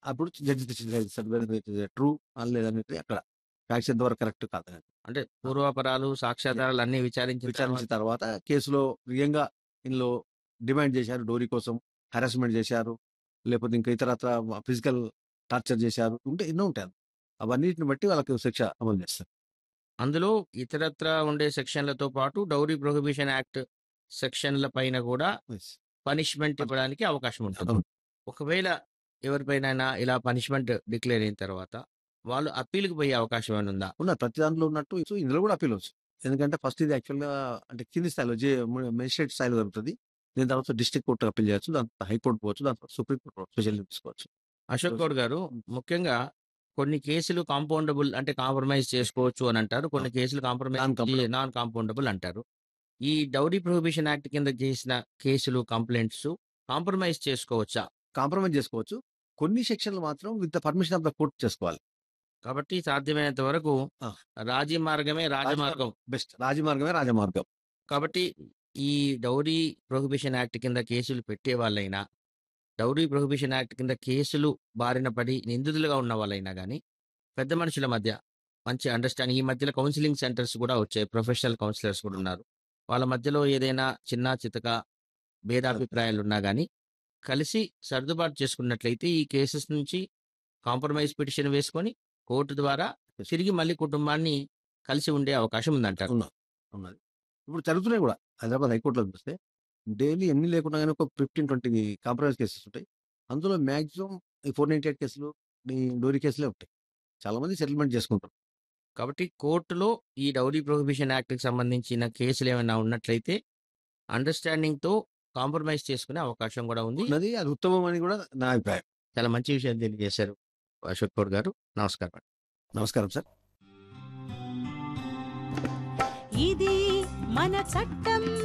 అప్పుడు judge decide true లేదనేది అక్కడ ఫ్యాక్ట్స్ ఎంతవరకు కరెక్ట్ కాదని అంటే పూర్వాపరాలు సాక్ష్యాధారాలు అన్ని విచారించిన విచారించిన తర్వాత తర్వాత కేసులో నిజంగా ఇందులో డిమాండ్ చేశారు డోరీ కోసం హెరాస్మెంట్ చేశారు లేకపోతే ఇంకా ఇతరత్ర ఫిజికల్ టార్చర్ చేశారు ఉంటే ఎన్నో ఉంటాయి అవన్నిటిని బట్టి వాళ్ళకి శిక్ష అమలు చేస్తారు అందులో ఇతరత్ర ఉండే సెక్షన్లతో పాటు డౌరీ ప్రొహిబిషన్ యాక్ట్ సెక్షన్ల పైన కూడా Yes. పనిష్మెంట్ ఇవ్వడానికి అవకాశం ఉంటుంది అవును. ఒకవేళ ఎవరిపైన ఇలా పనిష్మెంట్ డిక్లేర్ అయిన తర్వాత వాళ్ళు అప్పీల్కి పోయే అవకాశం ఏమైనా ఉందా ఉన్నారు ప్రతి దాంట్లో ఉన్నట్టు సో ఇందులో కూడా అప్పీల్ వచ్చు ఎందుకంటే ఫస్ట్ ఇది యాక్చువల్గా అంటే కింది స్థాయిలో జే మెజిస్ట్రేట్ స్థాయిలో జరుగుతుంది దీని తర్వాత డిస్ట్రిక్ట్ కోర్టు అప్పీల్ చేయొచ్చు దాని తర్వాత హైకోర్టు పోవచ్చు దాని తర్వాత సుప్రీం కోర్టు స్పెషల్ తీసుకోవచ్చు అశోక్ గౌడ్ గారు ముఖ్యంగా కొన్ని కేసులు కాంపౌండబుల్ అంటే కాంప్రమైజ్ చేసుకోవచ్చు అని అంటారు కొన్ని కేసులు కాంప్రమైజ్ Non-compromisable. నాన్ కాంపౌండబుల్ అంటారు ఈ డౌరీ ప్రొహిబిషన్ యాక్ట్ కింద చేసిన కేసులు కంప్లైంట్స్ కాంప్రమైజ్ చేసుకోవచ్చా కాంప్రమైజ్ చేసుకోవచ్చు కొన్ని సెక్షన్లు మాత్రం with the permission of the court చేసుకోవాలి కాబట్టి సాధ్యమైనంత వరకు ఆ. రాజీ మార్గమే రాజమార్గం బెస్ట్ రాజమార్గమే రాజమార్గం కాబట్టి ఈ డౌరీ ప్రొహిబిషన్ యాక్ట్ కింద కేసులు పెట్టే వాళ్ళైనా డౌరీ ప్రొహిబిషన్ యాక్ట్ కింద కేసులు బారిన పడి నిందితులుగా ఉన్న వాళ్ళైనా కానీ పెద్ద మనుషుల మధ్య మంచి అండర్స్టాండింగ్ ఈ మధ్యలో కౌన్సిలింగ్ సెంటర్స్ కూడా వచ్చాయి ప్రొఫెషనల్ కౌన్సిలర్స్ కూడా ఉన్నారు వాళ్ళ మధ్యలో ఏదైనా చిన్న చితక భేదాభిప్రాయాలు ఉన్నా కానీ కలిసి సర్దుబాటు చేసుకున్నట్లయితే ఈ కేసెస్ నుంచి కాంప్రమైజ్ పిటిషన్ వేసుకొని కోర్టు ద్వారా తిరిగి మళ్ళీ కుటుంబాన్ని కలిసి ఉండే అవకాశం ఉందంటారు ఉన్నా ఉన్నది ఇప్పుడు జరుగుతున్నాయి కూడా హైదరాబాద్ హైకోర్టులో చూస్తే డైలీ ఎన్ని లేకుండా కానీ ఒక ఫిఫ్టీన్ ట్వంటీ కాంప్రమైజ్ కేసెస్ ఉంటాయి అందులో మ్యాక్సిమం ఈ ఫోర్ నైన్టీ ఎయిట్ కేసులు ఈ డోరీ కేసులే ఉంటాయి చాలా మంది సెటిల్మెంట్ చేసుకుంటారు కాబట్టి కోర్టులో ఈ డౌరీ ప్రొహిబిషన్ యాక్ట్కి సంబంధించిన కేసులు ఏమైనా ఉన్నట్లయితే అండర్స్టాండింగ్తో కాంప్రమైజ్ చేసుకునే అవకాశం కూడా ఉంది ఉన్నది అది ఉత్తమం అని కూడా నా అభిప్రాయం చాలా మంచి విషయం తెలియజేశారు అశోక్ గౌడ్ గారు నమస్కారం నమస్కారం సార్ ఇది మన చట్టం